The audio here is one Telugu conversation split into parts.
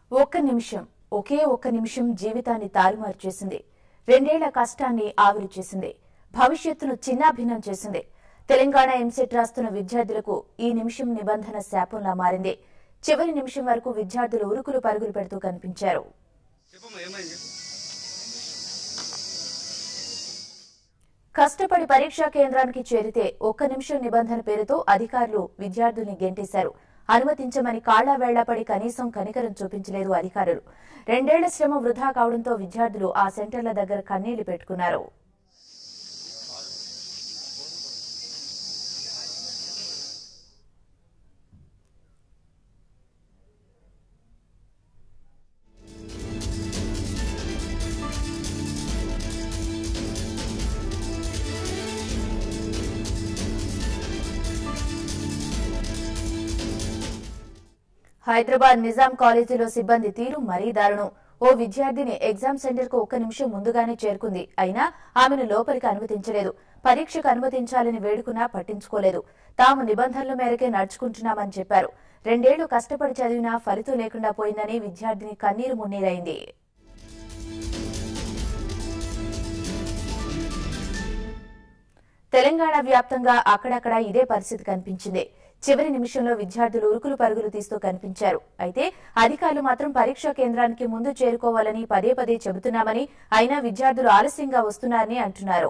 ఒక్క నిమిషం ఒకే ఒక్క నిమిషం జీవితాన్ని తారుమారు చేసింది రెండేళ్ల కష్టాన్ని ఆవిరి చేసింది భవిష్యత్తును చిన్నాభిన్నం చేసింది తెలంగాణ ఎంసెట్ రాస్తున్న విద్యార్థులకు ఈ నిమిషం నిబంధన శాపంలా మారింది చివరి నిమిషం వరకు విద్యార్థులు ఉరుకులు పరుగులు పెడుతూ కనిపించారు చెప్పమ్మా ఏమైంది కష్టపడి పరీక్షా కేంద్రానికి చేరితే ఒక్క నిమిషం నిబంధన పేరుతో అధికారులు విద్యార్థుల్ని గెంటేశారు అనుమతించమని కాళ్లా వేళ్లాపడి కనీసం కనికరం చూపించలేదు అధికారులు రెండేళ్ల శ్రమ వృధా కావడంతో విద్యార్థులు ఆ సెంటర్ల దగ్గర కన్నీళ్లు పెట్టుకున్నారు హైదరాబాద్ నిజాం కాలేజీలో సిబ్బంది తీరు మరీ దారుణం ఓ విద్యార్థిని ఎగ్జామ్ సెంటర్ కు ఒక్క నిమిషం ముందుగానే చేరుకుంది అయినా ఆమెను లోపలికి అనుమతించలేదు పరీక్షకు అనుమతించాలని వేడుకున్నా పట్టించుకోలేదు తాము నిబంధనల మేరకే నడుచుకుంటున్నామని చెప్పారు రెండేళ్లు కష్టపడి చదివినా ఫలితం లేకుండా పోయిందని విద్యార్థిని కన్నీరు మున్నీరైంది తెలంగాణ వ్యాప్తంగా అక్కడక్కడ ఇదే పరిస్థితి కనిపించింది చివరి నిమిషంలో విద్యార్థులు ఉరుకులు పరుగులు తీస్తూ కనిపించారు అయితే అధికారులు మాత్రం పరీక్షా కేంద్రానికి ముందు చేరుకోవాలని పదే పదే చెబుతున్నామని అయినా విద్యార్థులు ఆలస్యంగా వస్తున్నారని అంటున్నారు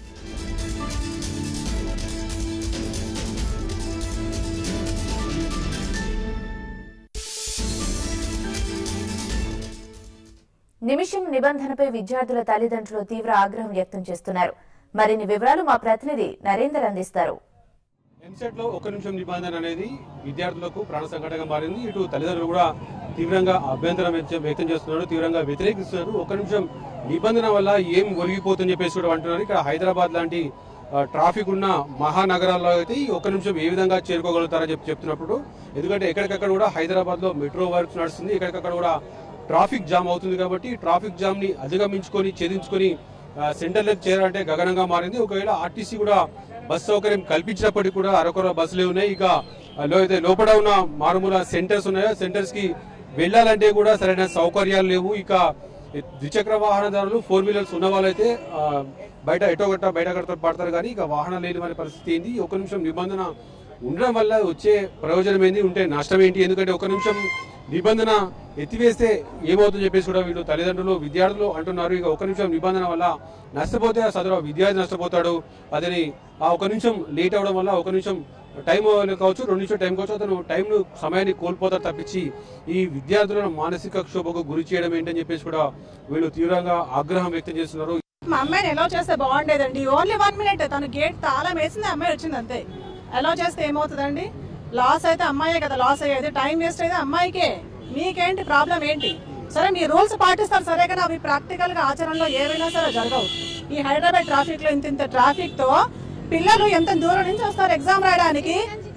నిమిషం నిబంధనపై విద్యార్థుల తల్లిదండ్రులు తీవ్ర ఆగ్రహం వ్యక్తం చేస్తున్నారు మరిన్ని వివరాలు మా ప్రతినిధి నరేందర్ అందిస్తారు ఎంసెట్ లో ఒక నిమిషం నిబంధన అనేది విద్యార్థులకు ప్రాణ సంకటంగా మారింది ఇటు తల్లిదండ్రులు కూడా తీవ్రంగా అభ్యంతరం వ్యక్తం- వ్యక్తం చేస్తున్నారు తీవ్రంగా వ్యతిరేకిస్తున్నారు ఒక నిమిషం నిబంధన వల్ల ఏం ఒలిగిపోతుందని చెప్పేసి కూడా అంటున్నారు ఇక్కడ హైదరాబాద్ లాంటి ఆ, ట్రాఫిక్ ఉన్న మహానగరాల్లో అయితే ఈ ఒక్క నిమిషం ఏ విధంగా చేరుకోగలుగుతారని చెప్పి చెప్తున్నప్పుడు ఎందుకంటే ఎక్కడికక్కడ కూడా హైదరాబాద్ లో మెట్రో వర్క్స్ నడుస్తుంది ఎక్కడికక్కడ కూడా ట్రాఫిక్ జామ్ అవుతుంది కాబట్టి ఈ ట్రాఫిక్ జామ్ ని అధిగమించుకొని ఛేదించుకొని ఆ, సెంటర్లకు చేరాలంటే గగనంగా మారింది ఒకవేళ ఆర్టీసీ కూడా బస్ సౌకర్యం కల్పించినప్పటికీ కూడా అరకొర బస్సులే ఉన్నాయి ఇక ఆ, లో- అయితే లోపల ఉన్న మారుమూల సెంటర్స్ ఉన్నాయో సెంటర్స్ కి వెళ్ళాలంటే కూడా సరైన సౌకర్యాలు లేవు ఇక ద్విచక్ర వాహనదారులు ఫోర్ వీలర్స్ ఉన్న వాళ్ళైతే ఆ, బయట ఎటో గట్ట బయట గట్ట పడతారు కానీ ఇక వాహనం లేని వారి పరిస్థితి ఏంది ఒక నిమిషం నిబంధన ఉండడం వల్ల వచ్చే ప్రయోజనం ఏంది ఉంటే నష్టం ఏంటి ఎందుకంటే ఒక నిమిషం నిబంధన ఎత్తివేస్తే ఏమవుతుందని చెప్పేసి కూడా వీళ్ళు తల్లిదండ్రులు విద్యార్థులు అంటున్నారు ఇక ఒక నిమిషం నిబంధన వల్ల నష్టపోతే ఆ సదరు విద్యార్థి నష్టపోతాడు అదని ఆ ఒక నిమిషం లేట్ అవడం వల్ల ఒక నిమిషం టైం కావచ్చు రెండు నిమిషం టైం కావచ్చు అతను టైం సమయాన్ని కోల్పోతారు తప్పించి ఈ విద్యార్థులను మానసిక క్షోభకు గురి చేయడం ఏంటని చెప్పేసి కూడా వీళ్ళు తీవ్రంగా ఆగ్రహం వ్యక్తం చేస్తున్నారు మా అమ్మాయిని ఎలా చేస్తే బాగుండేదండి ఓన్లీ వన్ మినిట్ తను గేట్ తాళం వేసింది అమ్మాయి వచ్చింది అంతే ఎలా చేస్తే ఏమవుతుందండి లాస్ అయితే అమ్మాయే కదా లాస్ అయ్యేది టైం వేస్ట్ అయితే అమ్మాయికే మీకేంటి ప్రాబ్లం ఏంటి సరే మీ రూల్స్ పాటిస్తారు సరే కానీ అవి ప్రాక్టికల్ గా ఆచరణలో ఏవైనా సరే జరగవు ఈ హైదరాబాద్ ట్రాఫిక్ లో ఇంత ఇంత ట్రాఫిక్ తో పిల్లలు ఎంత దూరం నుంచి వస్తారు ఎగ్జామ్ రాయడానికి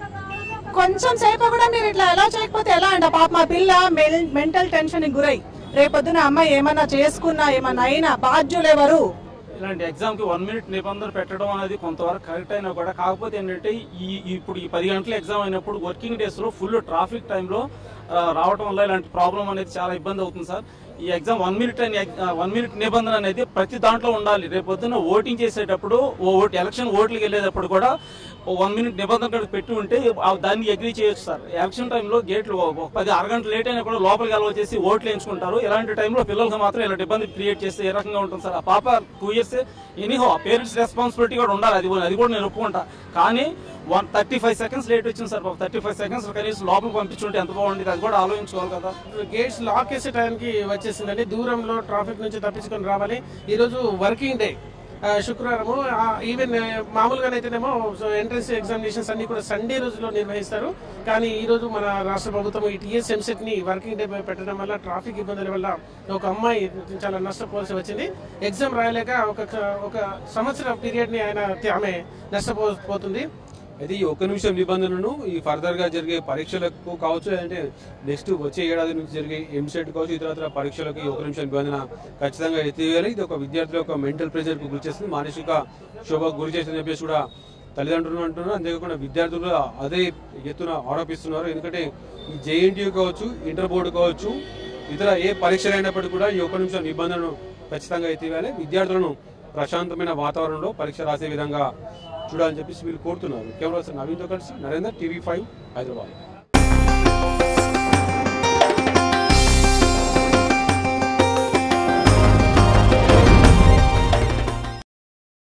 కొంచెం సేపు కూడా మీరు ఇట్లా ఎలా చేయకపోతే ఎలా అండి పాప మా పిల్ల మెంటల్ టెన్షన్ గురై రేపొద్దున అమ్మాయి ఏమన్నా చేసుకున్నా ఏమన్నా అయినా బాధ్యులు ఎవరు ఇలాంటి ఎగ్జామ్ కి వన్ మినిట్ నిబంధన పెట్టడం అనేది కొంతవరకు కరెక్ట్ అయినా కూడా కాకపోతే ఏంటంటే ఈ ఇప్పుడు ఈ పది గంటల ఎగ్జామ్ అయినప్పుడు వర్కింగ్ డేస్ లో ఫుల్ ట్రాఫిక్ టైంలో రావడం వల్ల ఇలాంటి ప్రాబ్లం అనేది చాలా ఇబ్బంది అవుతుంది సార్ ఈ ఎగ్జామ్ వన్ మినిట్ అని వన్ మినిట్ నిబంధన అనేది ప్రతి దాంట్లో ఉండాలి రేపు పొద్దున్న ఓటింగ్ చేసేటప్పుడు ఓ ఓట్ ఎలక్షన్ ఓట్లకి వెళ్ళేటప్పుడు కూడా వన్ మినిట్ నిబంధన కనుక పెట్టి ఉంటే ఆ దాన్ని అగ్రీ చేయొచ్చు సార్ ఎలక్షన్ టైంలో గేట్లు ఒక పది అరగంట లేట్ అయినా కూడా లోపలికి అలవ చేసి ఓట్లు వేయించుకుంటారు ఇలాంటి టైంలో పిల్లలకు మాత్రం ఇలాంటి ఇబ్బంది క్రియేట్ చేస్తే ఏ రకంగా ఉంటుంది సార్ ఆ పాప two years anyhow parents responsibility కూడా ఉండాలి అది అది కూడా నేను ఒప్పుకుంటా కానీ one thirty five seconds late వచ్చింది సార్ థర్టీ ఫైవ్ సెకండ్స్ కనీసం లోపలికి పంపించుంటే ఎంత బాగుండేది అది కూడా ఆలోచించుకోవాలి కదా గేట్స్ లాక్ చేసే టైంకి వచ్చేసిందండి దూరంలో ట్రాఫిక్ నుంచి తప్పించుకొని రావాలి ఈ రోజు వర్కింగ్ డే ఆ, శుక్రవారము ఆ, ఈవెన్ ఆ, మామూలుగానైతేనేమో సో ఎంట్రన్స్ ఎగ్జామినేషన్స్ అన్ని కూడా సండే రోజులో నిర్వహిస్తారు కానీ ఈ రోజు మన రాష్ట్ర ప్రభుత్వం ఈ టీఎస్ ఎంసెట్ ని వర్కింగ్ డే పెట్టడం వల్ల ట్రాఫిక్ ఇబ్బందుల వల్ల ఒక అమ్మాయి చాలా నష్టపోవాల్సి వచ్చింది ఎగ్జామ్ రాయలేక ఒక ఒక సంవత్సరం పీరియడ్ ని ఆయన ఆమె నష్టపోతుంది అయితే ఈ ఒక్క నిమిషం నిబంధనను ఈ ఫర్దర్ గా జరిగే పరీక్షలకు కావచ్చు అంటే నెక్స్ట్ వచ్చే ఏడాది నుంచి జరిగే ఎంసెట్ కావచ్చు ఇతర పరీక్షలకు ఈ ఒక నిమిషం నిబంధన ఖచ్చితంగా ఎత్తివేయాలి ఇది ఒక విద్యార్థుల యొక్క మెంటల్ ప్రెషర్ కు గురి చేస్తుంది మానసిక శోభకు గురి చేస్తుంది చెప్పేసి కూడా తల్లిదండ్రులు అంటున్నారు అంతేకాకుండా విద్యార్థులు అదే ఎత్తున ఆరోపిస్తున్నారు ఎందుకంటే ఈ జేఎన్టీయూ కావచ్చు ఇంటర్ బోర్డు కావచ్చు ఇతర ఏ పరీక్షలు అయినప్పటికీ కూడా ఈ ఒక్క నిమిషం నిబంధనను ఖచ్చితంగా ఎత్తివేయాలి విద్యార్థులను ప్రశాంతమైన వాతావరణంలో పరీక్ష రాసే విధంగా చూడాలని చెప్పేసి వీళ్ళు కోరుతున్నారు కెమెరా నవీన్తో కలిసి నరేందర్ టీవీ ఫైవ్ హైదరాబాద్